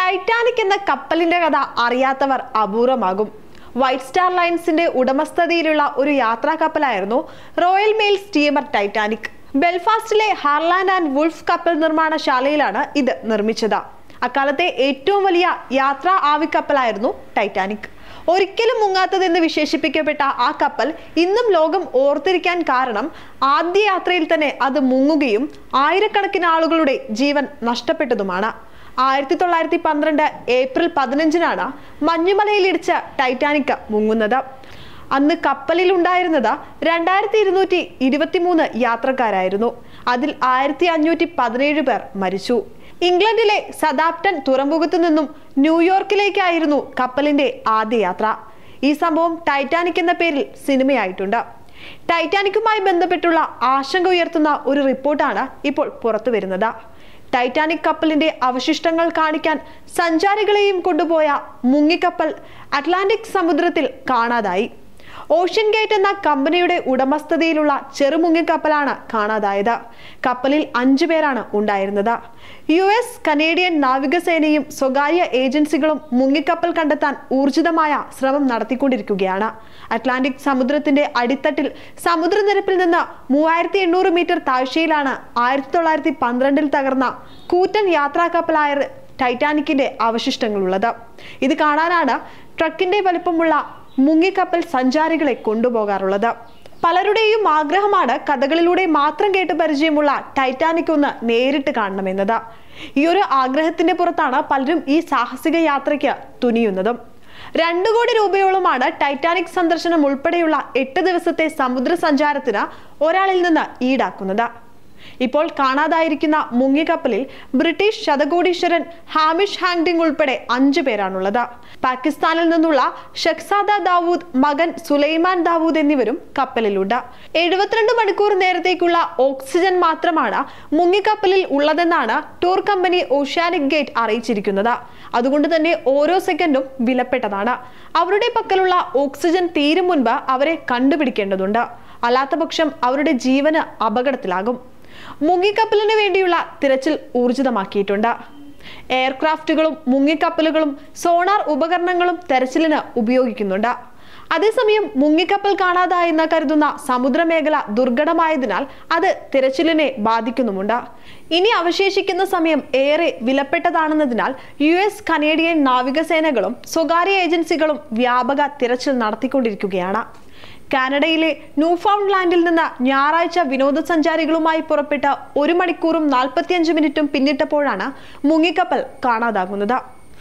Titanic എന്ന കപ്പലിന്റെ കഥ അറിയാത്തവർ അപൂർവമാകും വൈറ്റ് സ്റ്റാർ ലൈൻസിന്റെ ഉടമസ്ഥതയിലുള്ള ഒരു യാത്രാ കപ്പലായിരുന്നു റോയൽ മെയിൽ സ്റ്റീമർ ടൈറ്റാനിക് ബെൽഫാസ്റ്റിലെ ഹാർലാൻഡ് ആൻഡ് വുൾഫ് കപ്പൽ നിർമ്മാണശാലയിലാണ് ഇത് നിർമ്മിച്ചത് അക്കാലത്തെ ഏറ്റവും വലിയ യാത്രാ ആവിക്കപ്പലായിരുന്നു ടൈറ്റാനിക് ഒരിക്കലും മുങ്ങാത്തതെന്ന് വിശേഷിപ്പിക്കപ്പെട്ട ആ കപ്പൽ ഇന്നും ലോകം ഓർത്തിരിക്കാൻ കാരണം ആദ്യ യാത്രയിൽ തന്നെ അത് മുങ്ങുകയും ആയിരക്കണക്കിന് ആളുകളുടെ ജീവൻ നഷ്ടപ്പെട്ടതുമാണ് ആയിരത്തി തൊള്ളായിരത്തി പന്ത്രണ്ട് ഏപ്രിൽ പതിനഞ്ചിനാണ് മഞ്ഞുമലയിലിടിച്ച ടൈറ്റാനിക് മുങ്ങുന്നത് അന്ന് കപ്പലിൽ ഉണ്ടായിരുന്നത് രണ്ടായിരത്തി ഇരുന്നൂറ്റി ഇരുപത്തിമൂന്ന് യാത്രക്കാരായിരുന്നു അതിൽ ആയിരത്തി അഞ്ഞൂറ്റി പതിനേഴ് പേർ മരിച്ചു ഇംഗ്ലണ്ടിലെ സദാപ്റ്റൺ തുറമുഖത്തു നിന്നും ന്യൂയോർക്കിലേക്കായിരുന്നു കപ്പലിന്റെ ആദ്യ യാത്ര ഈ സംഭവം ടൈറ്റാനിക് എന്ന പേരിൽ സിനിമയായിട്ടുണ്ട് ടൈറ്റാനിക്കുമായി ബന്ധപ്പെട്ടുള്ള ആശങ്ക ഉയർത്തുന്ന ഒരു റിപ്പോർട്ടാണ് ഇപ്പോൾ പുറത്തു വരുന്നത് ടൈറ്റാനിക് കപ്പലിന്റെ അവശിഷ്ടങ്ങൾ കാണിക്കാൻ സഞ്ചാരികളെയും കൊണ്ടുപോയ മുങ്ങിക്കപ്പൽ അറ്റ്ലാന്റിക് സമുദ്രത്തിൽ കാണാതായി ഓഷ്യൻ ഗേറ്റ് എന്ന കമ്പനിയുടെ ഉടമസ്ഥതയിലുള്ള ചെറുമുങ്ങിക്കപ്പലാണ് കാണാതായത് കപ്പലിൽ അഞ്ചു പേരാണ് ഉണ്ടായിരുന്നത് യു എസ് കനേഡിയൻ നാവികസേനയും സ്വകാര്യ ഏജൻസികളും മുങ്ങിക്കപ്പൽ കണ്ടെത്താൻ ഊർജിതമായ ശ്രമം നടത്തിക്കൊണ്ടിരിക്കുകയാണ് അറ്റ്ലാന്റിക് സമുദ്രത്തിന്റെ അടിത്തട്ടിൽ സമുദ്രനിരപ്പിൽ നിന്ന് മൂവായിരത്തി എണ്ണൂറ് മീറ്റർ താഴ്ചയിലാണ് ആയിരത്തി തൊള്ളായിരത്തി പന്ത്രണ്ടിൽ തകർന്ന കൂറ്റൻ യാത്രാ കപ്പലായ ടൈറ്റാനിക്കിന്റെ അവശിഷ്ടങ്ങളുള്ളത് ഇത് കാണാനാണ് ട്രക്കിന്റെ വലിപ്പമുള്ള മുങ്ങിക്കപ്പൽ സഞ്ചാരികളെ കൊണ്ടുപോകാറുള്ളത് പലരുടെയും ആഗ്രഹമാണ് കഥകളിലൂടെ മാത്രം കേട്ട് പരിചയമുള്ള ടൈറ്റാനിക് ഒന്ന് നേരിട്ട് കാണണമെന്നത് ഈ ഒരു ആഗ്രഹത്തിന്റെ പുറത്താണ് പലരും ഈ സാഹസിക യാത്രയ്ക്ക് തുനിയുന്നതും രണ്ടു കോടി രൂപയോളമാണ് ടൈറ്റാനിക് സന്ദർശനം ഉൾപ്പെടെയുള്ള എട്ട് ദിവസത്തെ സമുദ്ര സഞ്ചാരത്തിന് ഒരാളിൽ നിന്ന് ഈടാക്കുന്നത് ഇപ്പോൾ കാണാതായിരിക്കുന്ന മുങ്ങിക്കപ്പലിൽ ബ്രിട്ടീഷ് ശതകോടീശ്വരൻ ഹാമിഷ് ഹാങ്ഡിംഗ് ഉൾപ്പെടെ അഞ്ചു പേരാണുള്ളത് പാകിസ്ഥാനിൽ നിന്നുള്ള ഷഖ്സാദ ദാവൂദ് മകൻ സുലൈമാൻ ദാവൂദ് എന്നിവരും കപ്പലിലുണ്ട് എഴുപത്തിരണ്ട് മണിക്കൂർ നേരത്തേക്കുള്ള ഓക്സിജൻ മാത്രമാണ് മുങ്ങിക്കപ്പലിൽ ഉള്ളതെന്നാണ് ടൂർ കമ്പനി ഓഷ്യാനിക് ഗേറ്റ് അറിയിച്ചിരിക്കുന്നത് അതുകൊണ്ട് തന്നെ ഓരോ സെക്കൻഡും വിലപ്പെട്ടതാണ് അവരുടെ പക്കലുള്ള ഓക്സിജൻ തീരും മുൻപ് അവരെ കണ്ടുപിടിക്കേണ്ടതുണ്ട് അല്ലാത്തപക്ഷം അവരുടെ ജീവന് അപകടത്തിലാകും മുങ്ങിക്കപ്പലിന് വേണ്ടിയുള്ള തിരച്ചിൽ ഊർജിതമാക്കിയിട്ടുണ്ട് എയർക്രാഫ്റ്റുകളും മുങ്ങിക്കപ്പലുകളും സോണാർ ഉപകരണങ്ങളും തെരച്ചിലിന് ഉപയോഗിക്കുന്നുണ്ട് അതേസമയം മുങ്ങിക്കപ്പൽ കാണാതായെന്ന് കരുതുന്ന സമുദ്രമേഖല ദുർഘടമായതിനാൽ അത് തിരച്ചിലിനെ ബാധിക്കുന്നുമുണ്ട് ഇനി അവശേഷിക്കുന്ന സമയം ഏറെ വിലപ്പെട്ടതാണെന്നതിനാൽ യു എസ് കനേഡിയൻ നാവികസേനകളും സ്വകാര്യ ഏജൻസികളും വ്യാപക തിരച്ചിൽ നടത്തിക്കൊണ്ടിരിക്കുകയാണ് കാനഡയിലെ ന്യൂഫൗണ്ട്ലാൻഡിൽ നിന്ന് ഞായറാഴ്ച വിനോദസഞ്ചാരികളുമായി പുറപ്പെട്ട ഒരു മണിക്കൂറും നാൽപ്പത്തിയഞ്ച് മിനിറ്റും പിന്നിട്ടപ്പോഴാണ് മുങ്ങിക്കപ്പൽ കാണാതാകുന്നത്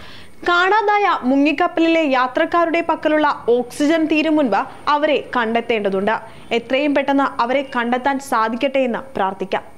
കാണാതായ മുങ്ങിക്കപ്പലിലെ യാത്രക്കാരുടെ പക്കലുള്ള ഓക്സിജൻ തീരും മുൻപ് അവരെ കണ്ടെത്തേണ്ടതുണ്ട് എത്രയും പെട്ടെന്ന് അവരെ കണ്ടെത്താൻ സാധിക്കട്ടെ എന്ന് പ്രാർത്ഥിക്കാം